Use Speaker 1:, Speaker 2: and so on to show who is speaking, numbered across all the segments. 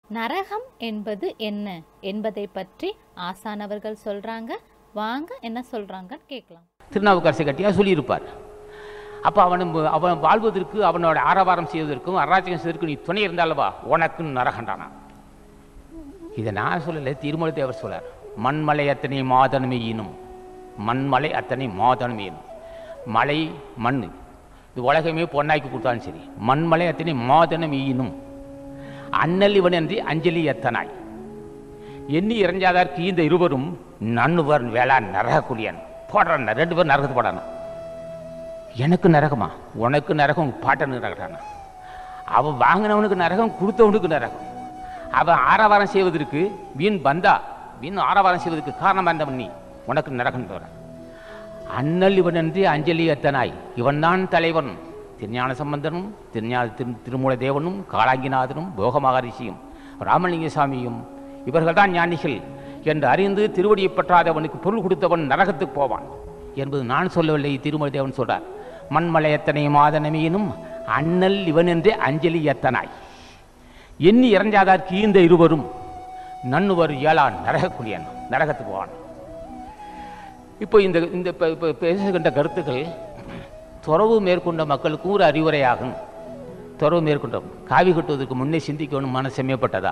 Speaker 1: நரகம் என்பது என்ன என்பதை பற்றி ஆசானவர்கள் சொல்றாங்க வாங்க என்ன சொல்றாங்கன்னு கேட்கலாம்
Speaker 2: திருநாவுக்கரசை கட்டியா சொல்லியிருப்பார் அப்போ அவன் அவன் வாழ்வதற்கு அவனோட ஆரவாரம் செய்வதற்கும் அராஜகம் செய்வதற்கு நீ துணை இருந்தாலவா உனக்கு நரகண்டானா இதை நான் சொல்லலை திருமலை தேவர் சொல்லார் மண்மலை அத்தனை மாதனமே ஈனும் மண்மலை அத்தனை மாதனமே ஈனும் மலை மண் இது உலகமே பொன்னாக்கி கொடுத்தாலும் சரி மண்மலை அத்தனை மாதனம் ஈனும் அண்ணல் இவன் என்று அஞ்சலி எத்தனாய் எண்ணி இறஞ்சாதார்க்கு இந்த இருவரும் நன்னுவர் வேளாண் நரகக்குடியன் போடுறான் ரெண்டு பேரும் நரகத்து போடானா எனக்கு நரகமா உனக்கு நரகம் பாட்டனுக்கு நரகட்டானா அவன் வாங்கினவனுக்கு நரகம் கொடுத்தவனுக்கு நரகம் அவன் ஆரவாரம் செய்வதற்கு வீண் பந்தா வீண் ஆரவாரம் செய்வதற்கு காரணமாக இருந்தவன் நீ உனக்கு நரகம் தோற அண்ணல் இவனன்றி அஞ்சலி எத்தனாய் இவன்தான் தலைவன் திருஞான சம்பந்தனும் திருஞான திரு திருமூல தேவனும் காளாங்கிநாதனும் போகமகரிஷியும் ராமலிங்க சாமியும் இவர்கள்தான் ஞானிகள் என்று அறிந்து திருவடியை பற்றாதவனுக்கு பொருள் கொடுத்தவன் நரகத்துக்கு போவான் என்பது நான் சொல்லவில்லை திருமலை தேவன் சொல்றார் மண்மலை எத்தனை மாதனமையினும் அண்ணல் இவன் என்றே அஞ்சலி எத்தனாய் எண்ணி இறஞ்சாதார்க்கு இந்த இருவரும் நன்னுவர் ஏழான் நரகக்குடியன் நரகத்துக்கு போவான் இப்போ இந்த இந்த இப்போ இப்போ பேசுகின்ற கருத்துக்கள் துறவு மேற்கொண்ட மக்களுக்கும் ஒரு அறிவுரையாகும் துறவு மேற்கொண்ட காவி கட்டுவதற்கு முன்னே சிந்திக்கணும் மன செம்மைப்பட்டதா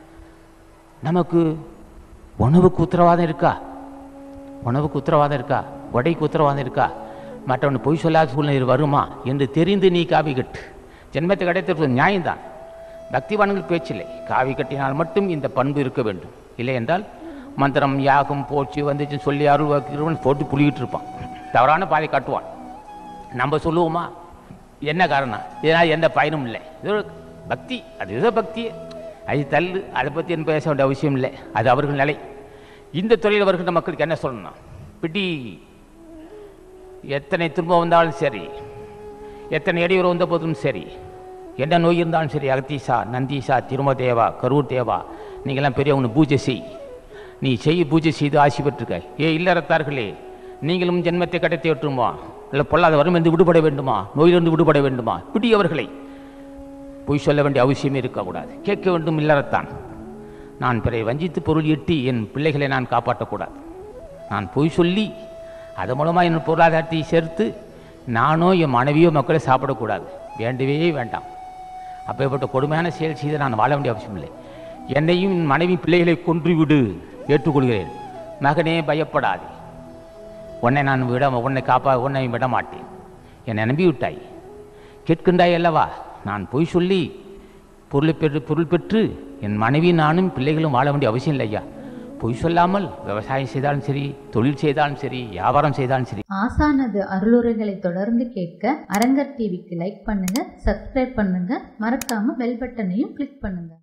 Speaker 2: நமக்கு உணவுக்கு உத்தரவாதம் இருக்கா உணவுக்கு உத்தரவாதம் இருக்கா உடைக்கு உத்தரவாதம் இருக்கா மற்றவன் பொய் சொல்லாத சூழ்நிலை வருமா என்று தெரிந்து நீ காவி கட்டு ஜென்மத்தை கிடைத்திருப்பது நியாயம்தான் பக்திவான்கள் பேச்சில்லை காவி கட்டினால் மட்டும் இந்த பண்பு இருக்க வேண்டும் இல்லை என்றால் மந்திரம் யாகம் போச்சு வந்துச்சு சொல்லி அருள் வாக்கிறவன் போட்டு புளிக்கிட்டு இருப்பான் தவறான பாதை காட்டுவான் நம்ம சொல்லுவோமா என்ன காரணம் இதனால் எந்த பயனும் இல்லை இது ஒரு பக்தி அது ஏதோ பக்தி அது தள்ளு அதை பற்றி என்ன பேச வேண்டிய அவசியம் இல்லை அது அவர்கள் நிலை இந்த துறையில் வருகின்ற மக்களுக்கு என்ன சொல்லணும் பிடி எத்தனை துன்பம் வந்தாலும் சரி எத்தனை இடையூறு வந்த போதும் சரி என்ன நோய் இருந்தாலும் சரி அகத்தீசா நந்தீசா திருமதேவா கரூர் தேவா நீங்களாம் பெரியவங்க பூஜை செய் நீ செய் பூஜை செய்து ஆசி பெற்றிருக்க ஏ இல்லறத்தார்களே நீங்களும் ஜென்மத்தை கடத்தி விட்டுருமா இல்லை பொல்லாத வரும் என்று விடுபட வேண்டுமா நோயிலிருந்து விடுபட வேண்டுமா பிடி அவர்களை பொய் சொல்ல வேண்டிய அவசியமே இருக்கக்கூடாது கேட்க வேண்டும் இல்லறத்தான் நான் பிறரை வஞ்சித்து பொருள் ஈட்டி என் பிள்ளைகளை நான் காப்பாற்றக்கூடாது நான் பொய் சொல்லி அது மூலமாக என் பொருளாதாரத்தை சேர்த்து நானோ என் மனைவியோ மக்களை சாப்பிடக்கூடாது வேண்டவே வேண்டாம் அப்பேற்பட்ட கொடுமையான செயல் செய்து நான் வாழ வேண்டிய அவசியம் இல்லை என்னையும் என் மனைவி பிள்ளைகளை கொன்று விடு ஏற்றுக்கொள்கிறேன் மகனே பயப்படாதே உன்னை நான் விட உன்னை காப்பா உன்னை விட மாட்டேன் என்னை நம்பி விட்டாய் கேட்கின்றாய் அல்லவா நான் பொய் சொல்லி பொருளை பெற்று பொருள் பெற்று என் மனைவி நானும் பிள்ளைகளும் வாழ வேண்டிய அவசியம் இல்லை ஐயா பொய் சொல்லாமல் விவசாயம் செய்தாலும் சரி தொழில் செய்தாலும் சரி வியாபாரம் செய்தாலும் சரி
Speaker 3: ஆசானது அருளுரைகளை தொடர்ந்து கேட்க அரங்கர் டிவிக்கு லைக் பண்ணுங்க சப்ஸ்கிரைப் பண்ணுங்க மறக்காம பெல் பட்டனையும் கிளிக் பண்ணுங்க